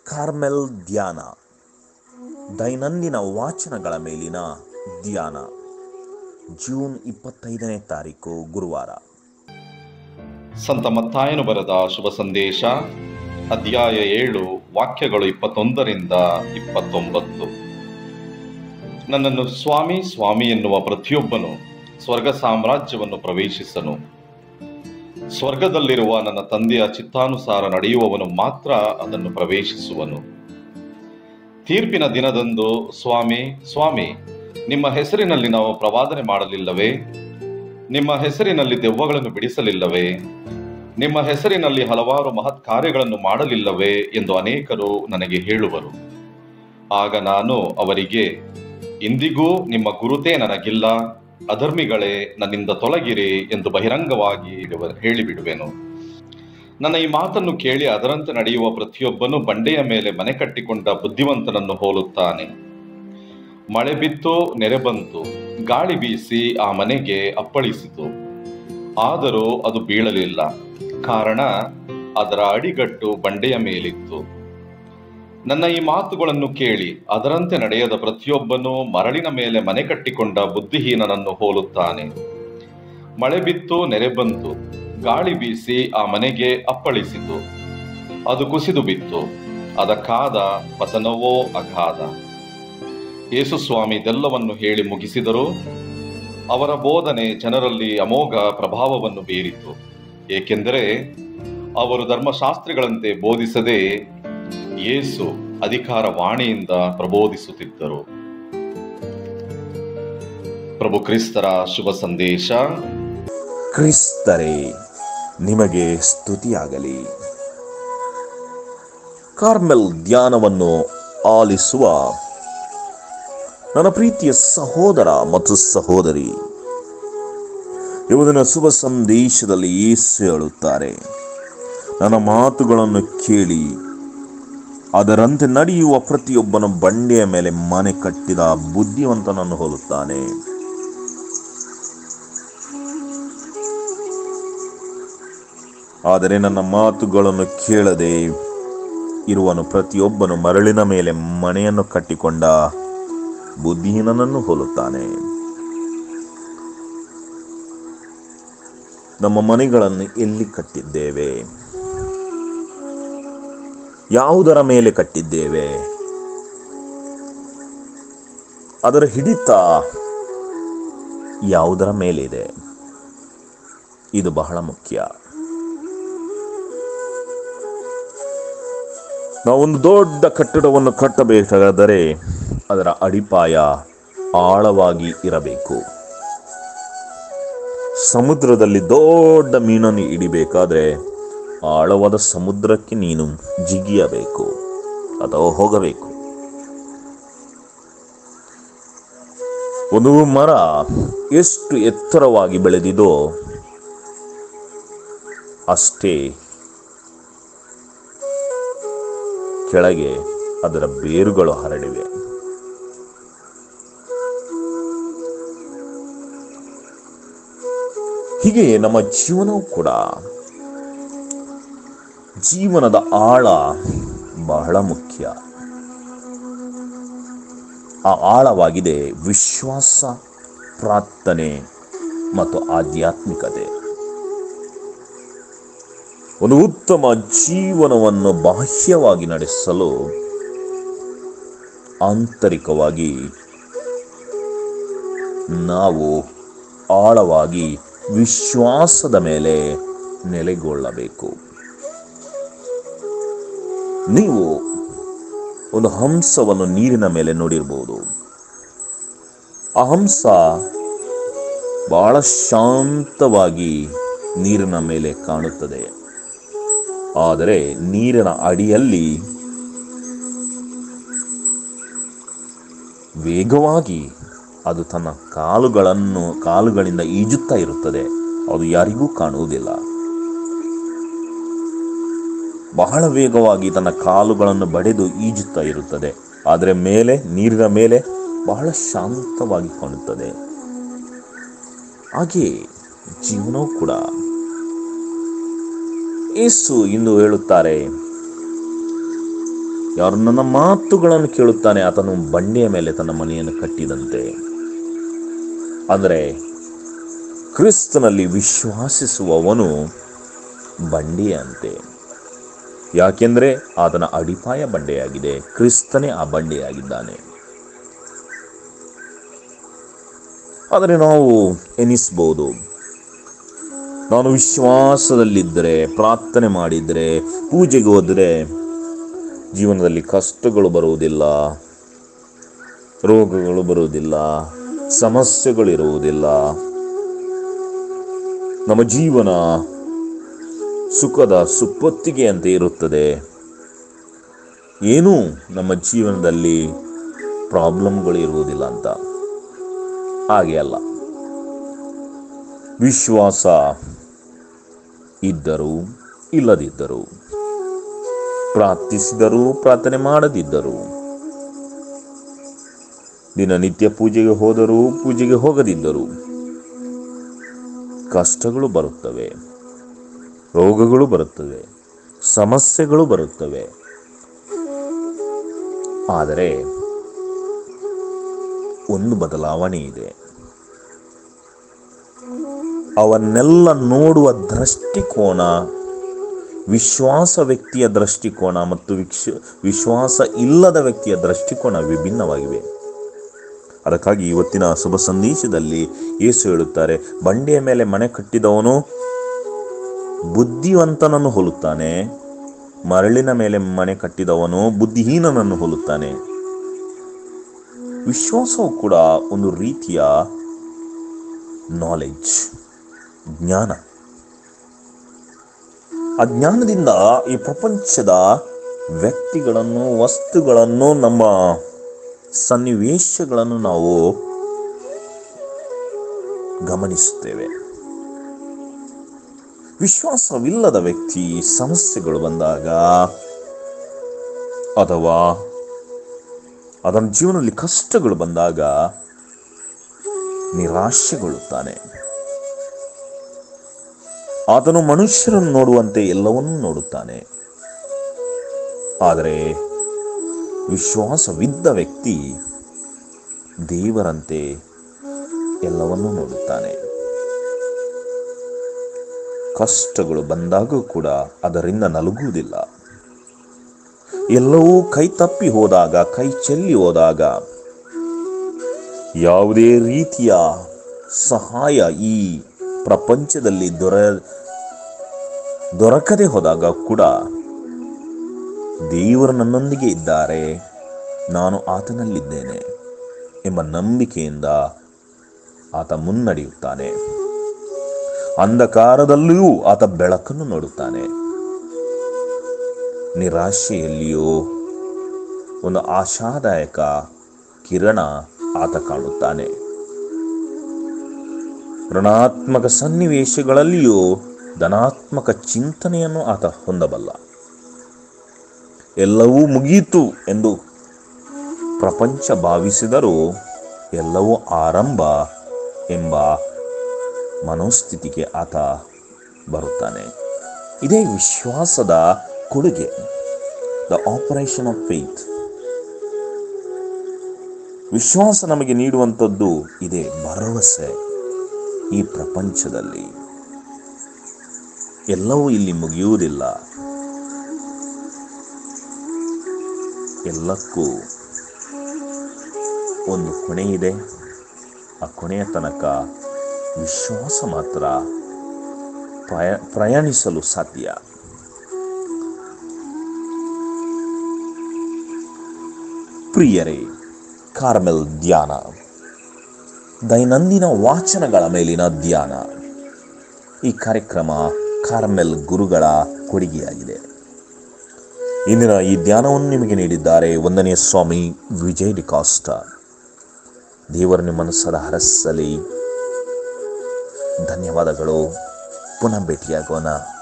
Carmel ಧ್ಯಾನ ದೈನಂದಿನ ವಾಚನಗಳ ಮೇಲಿನ ಧ್ಯಾನ ಜೂನ್ ಇಪ್ಪತ್ತೈದನೇ ತಾರೀಕು ಗುರುವಾರ ಸಂತ ಮತ್ತಾಯನು ಬರೆದ ಶುಭ ಸಂದೇಶ ಅಧ್ಯಾಯ ಏಳು ವಾಕ್ಯಗಳು ಇಪ್ಪತ್ತೊಂದರಿಂದ ಇಪ್ಪತ್ತೊಂಬತ್ತು ನನ್ನನ್ನು ಸ್ವಾಮಿ ಸ್ವಾಮಿ ಎನ್ನುವ ಪ್ರತಿಯೊಬ್ಬನು ಸ್ವರ್ಗ ಸಾಮ್ರಾಜ್ಯವನ್ನು ಪ್ರವೇಶಿಸನು ಸ್ವರ್ಗದಲ್ಲಿರುವ ನನ್ನ ತಂದೆಯ ಚಿತ್ತಾನುಸಾರ ನಡೆಯುವವನು ಮಾತ್ರ ಅದನ್ನು ಪ್ರವೇಶಿಸುವನು ತೀರ್ಪಿನ ದಿನದಂದು ಸ್ವಾಮಿ ಸ್ವಾಮಿ ನಿಮ್ಮ ಹೆಸರಿನಲ್ಲಿ ನಾವು ಪ್ರವಾದನೆ ಮಾಡಲಿಲ್ಲವೇ ನಿಮ್ಮ ಹೆಸರಿನಲ್ಲಿ ದೆವ್ವಗಳನ್ನು ಬಿಡಿಸಲಿಲ್ಲವೇ ನಿಮ್ಮ ಹೆಸರಿನಲ್ಲಿ ಹಲವಾರು ಮಹತ್ ಕಾರ್ಯಗಳನ್ನು ಮಾಡಲಿಲ್ಲವೇ ಎಂದು ಅನೇಕರು ನನಗೆ ಹೇಳುವರು ಆಗ ನಾನು ಅವರಿಗೆ ಇಂದಿಗೂ ನಿಮ್ಮ ಗುರುತೇ ನನಗಿಲ್ಲ ಅಧರ್ಮಿಗಳೇ ನನ್ನಿಂದ ತೊಲಗಿರಿ ಎಂದು ಬಹಿರಂಗವಾಗಿ ಇಡುವ- ಹೇಳಿಬಿಡುವೆನು ನನ್ನ ಈ ಮಾತನ್ನು ಕೇಳಿ ಅದರಂತೆ ನಡೆಯುವ ಪ್ರತಿಯೊಬ್ಬನು ಬಂಡೆಯ ಮೇಲೆ ಮನೆ ಕಟ್ಟಿಕೊಂಡ ಬುದ್ಧಿವಂತನನ್ನು ಹೋಲುತ್ತಾನೆ ಮಳೆ ಬಿತ್ತು ನೆರೆ ಬಂತು ಗಾಳಿ ಬೀಸಿ ಆ ಮನೆಗೆ ಅಪ್ಪಳಿಸಿತು ಆದರೂ ಅದು ಬೀಳಲಿಲ್ಲ ಕಾರಣ ಅದರ ಅಡಿಗಟ್ಟು ಬಂಡೆಯ ಮೇಲಿತ್ತು ನನ್ನ ಈ ಮಾತುಗಳನ್ನು ಕೇಳಿ ಅದರಂತೆ ನಡೆಯದ ಪ್ರತಿಯೊಬ್ಬನು ಮರಳಿನ ಮೇಲೆ ಮನೆ ಕಟ್ಟಿಕೊಂಡ ಬುದ್ಧಿಹೀನನನ್ನು ಹೋಲುತ್ತಾನೆ ಮಳೆ ಬಿತ್ತು ನೆರೆ ಬಂತು ಗಾಳಿ ಬೀಸಿ ಆ ಮನೆಗೆ ಅಪ್ಪಳಿಸಿತು ಅದು ಕುಸಿದು ಬಿತ್ತು ಅದಕ್ಕಾದ ಪತನವೋ ಅಗಾಧ ಯೇಸುಸ್ವಾಮಿ ಇದೆಲ್ಲವನ್ನು ಹೇಳಿ ಮುಗಿಸಿದರು ಅವರ ಬೋಧನೆ ಜನರಲ್ಲಿ ಅಮೋಘ ಪ್ರಭಾವವನ್ನು ಬೀರಿತು ಏಕೆಂದರೆ ಅವರು ಧರ್ಮಶಾಸ್ತ್ರಿಗಳಂತೆ ಬೋಧಿಸದೆ ಯೇಸು ಅಧಿಕಾರ ವಾಣಿಯಿಂದ ಪ್ರಬೋಧಿಸುತ್ತಿದ್ದರು ಪ್ರಭು ಕ್ರಿಸ್ತರ ಶುಭ ಸಂದೇಶ ಕ್ರಿಸ್ತರೇ ನಿಮಗೆ ಸ್ತುತಿಯಾಗಲಿ ಕಾರ್ಮೆಲ್ ಧ್ಯಾನವನ್ನು ಆಲಿಸುವ ನನ್ನ ಪ್ರೀತಿಯ ಸಹೋದರ ಮತ್ತು ಸಹೋದರಿ ಇವತ್ತಿನ ಶುಭ ಸಂದೇಶದಲ್ಲಿ ಯೇಸು ಹೇಳುತ್ತಾರೆ ನನ್ನ ಮಾತುಗಳನ್ನು ಕೇಳಿ ಅದರಂತೆ ನಡೆಯುವ ಪ್ರತಿಯೊಬ್ಬನ ಬಂಡೆಯ ಮೇಲೆ ಮನೆ ಕಟ್ಟಿದ ಬುದ್ಧಿವಂತನನ್ನು ಹೋಲುತ್ತಾನೆ ಆದರೆ ನನ್ನ ಮಾತುಗಳನ್ನು ಕೇಳದೆ ಇರುವನು ಪ್ರತಿಯೊಬ್ಬನು ಮರಳಿನ ಮೇಲೆ ಮನೆಯನ್ನು ಕಟ್ಟಿಕೊಂಡ ಬುದ್ಧಿಹೀನನನ್ನು ಹೋಲುತ್ತಾನೆ ನಮ್ಮ ಮನೆಗಳನ್ನು ಎಲ್ಲಿ ಕಟ್ಟಿದ್ದೇವೆ ಯಾವುದರ ಮೇಲೆ ಕಟ್ಟಿದ್ದೇವೆ ಅದರ ಹಿಡಿತ ಯಾವುದರ ಮೇಲಿದೆ ಇದು ಬಹಳ ಮುಖ್ಯ ನಾವೊಂದು ದೊಡ್ಡ ಕಟ್ಟಡವನ್ನು ಕಟ್ಟಬೇಕಾದರೆ ಅದರ ಅಡಿಪಾಯ ಆಳವಾಗಿ ಇರಬೇಕು ಸಮುದ್ರದಲ್ಲಿ ದೊಡ್ಡ ಮೀನನ್ನು ಹಿಡಿಬೇಕಾದ್ರೆ ಆಳವಾದ ಸಮುದ್ರಕ್ಕೆ ನೀನು ಜಿಗಿಯಬೇಕು ಅಥವಾ ಹೋಗಬೇಕು ಒಂದು ಮರ ಎಷ್ಟು ಎತ್ತರವಾಗಿ ಬೆಳೆದಿದೋ ಅಷ್ಟೇ ಕೆಳಗೆ ಅದರ ಬೇರುಗಳು ಹರಡಿವೆ ಹೀಗೆ ನಮ್ಮ ಜೀವನವು ಕೂಡ ಜೀವನದ ಆಳ ಬಹಳ ಮುಖ್ಯ ಆ ಆಳವಾಗಿದೆ ವಿಶ್ವಾಸ ಪ್ರಾರ್ಥನೆ ಮತ್ತು ಆಧ್ಯಾತ್ಮಿಕತೆ ಒಂದು ಉತ್ತಮ ಜೀವನವನ್ನು ಬಾಹ್ಯವಾಗಿ ನಡೆಸಲು ಆಂತರಿಕವಾಗಿ ನಾವು ಆಳವಾಗಿ ವಿಶ್ವಾಸದ ಮೇಲೆ ನೆಲೆಗೊಳ್ಳಬೇಕು ನೀವು ಒಂದು ಹಂಸವನ್ನು ನೀರಿನ ಮೇಲೆ ನೋಡಿರಬಹುದು ಆ ಹಂಸ ಬಹಳ ಶಾಂತವಾಗಿ ನೀರಿನ ಮೇಲೆ ಕಾಣುತ್ತದೆ ಆದರೆ ನೀರಿನ ಅಡಿಯಲ್ಲಿ ವೇಗವಾಗಿ ಅದು ತನ್ನ ಕಾಲುಗಳನ್ನು ಕಾಲುಗಳಿಂದ ಈಜುತ್ತಾ ಇರುತ್ತದೆ ಅದು ಯಾರಿಗೂ ಕಾಣುವುದಿಲ್ಲ ಬಹಳ ವೇಗವಾಗಿ ತನ್ನ ಕಾಲುಗಳನ್ನು ಬಡೆದು ಈಜುತ್ತಾ ಇರುತ್ತದೆ ಆದರೆ ಮೇಲೆ ನೀರಿನ ಮೇಲೆ ಬಹಳ ಶಾಂತವಾಗಿ ಕಾಣುತ್ತದೆ ಹಾಗೆಯೇ ಜೀವನವೂ ಕೂಡ ಯೇಸು ಇಂದು ಹೇಳುತ್ತಾರೆ ಯಾರು ನನ್ನ ಮಾತುಗಳನ್ನು ಕೇಳುತ್ತಾನೆ ಆತನು ಬಂಡೆಯ ಮೇಲೆ ತನ್ನ ಮನೆಯನ್ನು ಕಟ್ಟಿದಂತೆ ಅಂದರೆ ಕ್ರಿಸ್ತನಲ್ಲಿ ವಿಶ್ವಾಸಿಸುವವನು ಬಂಡೆಯಂತೆ ಯಾಕೆಂದರೆ ಆತನ ಅಡಿಪಾಯ ಬಂಡೆಯಾಗಿದೆ ಕ್ರಿಸ್ತನೇ ಆ ಬಂಡೆಯಾಗಿದ್ದಾನೆ ಆದರೆ ನಾವು ಎನಿಸ್ಬೋದು ನಾನು ವಿಶ್ವಾಸದಲ್ಲಿದ್ದರೆ ಪ್ರಾರ್ಥನೆ ಮಾಡಿದರೆ ಪೂಜೆಗೆ ಹೋದರೆ ಜೀವನದಲ್ಲಿ ಕಷ್ಟಗಳು ಬರುವುದಿಲ್ಲ ರೋಗಗಳು ಬರುವುದಿಲ್ಲ ಸಮಸ್ಯೆಗಳಿರುವುದಿಲ್ಲ ನಮ್ಮ ಜೀವನ ಸುಖದ ಸುಪ್ಪತ್ತಿಗೆಯಂತೆ ಇರುತ್ತದೆ ಏನೂ ನಮ್ಮ ಜೀವನದಲ್ಲಿ ಪ್ರಾಬ್ಲಮ್ಗಳು ಇರುವುದಿಲ್ಲ ಅಂತ ಹಾಗೆ ಅಲ್ಲ ವಿಶ್ವಾಸ ಇದ್ದರೂ ಇಲ್ಲದಿದ್ದರೂ ಪ್ರಾರ್ಥಿಸಿದರೂ ಪ್ರಾರ್ಥನೆ ಮಾಡದಿದ್ದರೂ ದಿನನಿತ್ಯ ಪೂಜೆಗೆ ಹೋದರೂ ಪೂಜೆಗೆ ಹೋಗದಿದ್ದರೂ ಕಷ್ಟಗಳು ಬರುತ್ತವೆ ರೋಗಗಳು ಬರುತ್ತವೆ ಸಮಸ್ಯೆಗಳು ಬರುತ್ತವೆ ಆದರೆ ಒಂದು ಬದಲಾವಣೆ ಇದೆ ಅವನ್ನೆಲ್ಲ ನೋಡುವ ದೃಷ್ಟಿಕೋನ ವಿಶ್ವಾಸ ವ್ಯಕ್ತಿಯ ದೃಷ್ಟಿಕೋನ ಮತ್ತು ವಿಕ್ಷ ವಿಶ್ವಾಸ ಇಲ್ಲದ ವ್ಯಕ್ತಿಯ ದೃಷ್ಟಿಕೋನ ವಿಭಿನ್ನವಾಗಿವೆ ಅದಕ್ಕಾಗಿ ಇವತ್ತಿನ ಶುಭ ಸಂದೇಶದಲ್ಲಿ ಯೇಸು ಹೇಳುತ್ತಾರೆ ಬಂಡೆಯ ಮೇಲೆ ಮನೆ ಕಟ್ಟಿದವನು ಬುದ್ಧಿವಂತನನ್ನು ಹೋಲುತ್ತಾನೆ ಮರಳಿನ ಮೇಲೆ ಮನೆ ಕಟ್ಟಿದವನು ಬುದ್ಧಿಹೀನನನ್ನು ಹೋಲುತ್ತಾನೆ ವಿಶ್ವಾಸವು ಕೂಡ ಒಂದು ರೀತಿಯ ನಾಲೆಡ್ಜ್ ಜ್ಞಾನ ಆ ಜ್ಞಾನದಿಂದ ಈ ಪ್ರಪಂಚದ ವ್ಯಕ್ತಿಗಳನ್ನು ವಸ್ತುಗಳನ್ನು ನಮ್ಮ ಸನ್ನಿವೇಶಗಳನ್ನು ನಾವು ಗಮನಿಸುತ್ತೇವೆ ವಿಶ್ವಾಸವಿಲ್ಲದ ವ್ಯಕ್ತಿ ಸಮಸ್ಯೆಗಳು ಬಂದಾಗ ಅಥವಾ ಅದರ ಜೀವನದಲ್ಲಿ ಕಷ್ಟಗಳು ಬಂದಾಗ ನಿರಾಶೆಗೊಳ್ಳುತ್ತಾನೆ ಆತನು ಮನುಷ್ಯರನ್ನು ನೋಡುವಂತೆ ಎಲ್ಲವನ್ನೂ ನೋಡುತ್ತಾನೆ ಆದರೆ ವಿಶ್ವಾಸವಿದ್ದ ವ್ಯಕ್ತಿ ದೇವರಂತೆ ಎಲ್ಲವನ್ನೂ ನೋಡುತ್ತಾನೆ ಕಷ್ಟಗಳು ಬಂದಾಗೂ ಕೂಡ ಅದರಿಂದ ನಲುಗುವುದಿಲ್ಲ ಎಲ್ಲವೂ ಕೈ ತಪ್ಪಿ ಹೋದಾಗ ಕೈ ಚೆಲ್ಲಿ ಹೋದಾಗ ಯಾವುದೇ ರೀತಿಯ ಸಹಾಯ ಈ ಪ್ರಪಂಚದಲ್ಲಿ ದೊರ ದೊರಕದೆ ಹೋದಾಗ ಕೂಡ ದೇವರು ನನ್ನೊಂದಿಗೆ ಇದ್ದಾರೆ ನಾನು ಆತನಲ್ಲಿದ್ದೇನೆ ಎಂಬ ನಂಬಿಕೆಯಿಂದ ಆತ ಮುನ್ನಡೆಯುತ್ತಾನೆ ಅಂಧಕಾರದಲ್ಲಿಯೂ ಆತ ಬೆಳಕನ್ನು ನೋಡುತ್ತಾನೆ ನಿರಾಶೆಯಲ್ಲಿಯೂ ಒಂದು ಆಶಾದಾಯಕ ಕಿರಣ ಆತ ಕಾಣುತ್ತಾನೆ ಋಣಾತ್ಮಕ ಸನ್ನಿವೇಶಗಳಲ್ಲಿಯೂ ಧನಾತ್ಮಕ ಚಿಂತನೆಯನ್ನು ಆತ ಹೊಂದಬಲ್ಲ ಎಲ್ಲವೂ ಮುಗಿಯಿತು ಎಂದು ಪ್ರಪಂಚ ಭಾವಿಸಿದರೂ ಎಲ್ಲವೂ ಆರಂಭ ಎಂಬ ಮನೋಸ್ಥಿತಿಗೆ ಆತ ಬರುತ್ತಾನೆ ಇದೇ ವಿಶ್ವಾಸದ ಕೊಡುಗೆ ದ ಆಪರೇಷನ್ ಆಫ್ ಫೇತ್ ವಿಶ್ವಾಸ ನಮಗೆ ನೀಡುವಂಥದ್ದು ಇದೆ ಭರವಸೆ ಈ ಪ್ರಪಂಚದಲ್ಲಿ ಎಲ್ಲವೂ ಇಲ್ಲಿ ಮುಗಿಯುವುದಿಲ್ಲ ಎಲ್ಲಕ್ಕೂ ಒಂದು ಕೊನೆ ಇದೆ ಆ ಕೊನೆಯ ತನಕ ವಿಶ್ವಾಸ ಮಾತ್ರ ಪ್ರಯ ಪ್ರಯಾಣಿಸಲು ಸಾಧ್ಯ ಪ್ರಿಯರೇ ಕಾರ್ಮೆಲ್ ಧ್ಯಾನ ದೈನಂದಿನ ವಾಚನಗಳ ಮೇಲಿನ ಧ್ಯಾನ ಈ ಕಾರ್ಯಕ್ರಮ ಕಾರ್ಮೆಲ್ ಗುರುಗಳ ಕೊಡುಗೆಯಾಗಿದೆ ಇಂದಿನ ಈ ಧ್ಯಾನವನ್ನು ನಿಮಗೆ ನೀಡಿದ್ದಾರೆ ಒಂದನೆಯ ಸ್ವಾಮಿ ವಿಜಯ್ ಡಿಕಾಸ್ಟ ದೇವರು ನಿಮ್ಮನ್ನು ಸದಾ ಹರಸಲಿ ಧನ್ಯವಾದಗಳು ಪುನಃ ಭೇಟಿಯಾಗೋಣ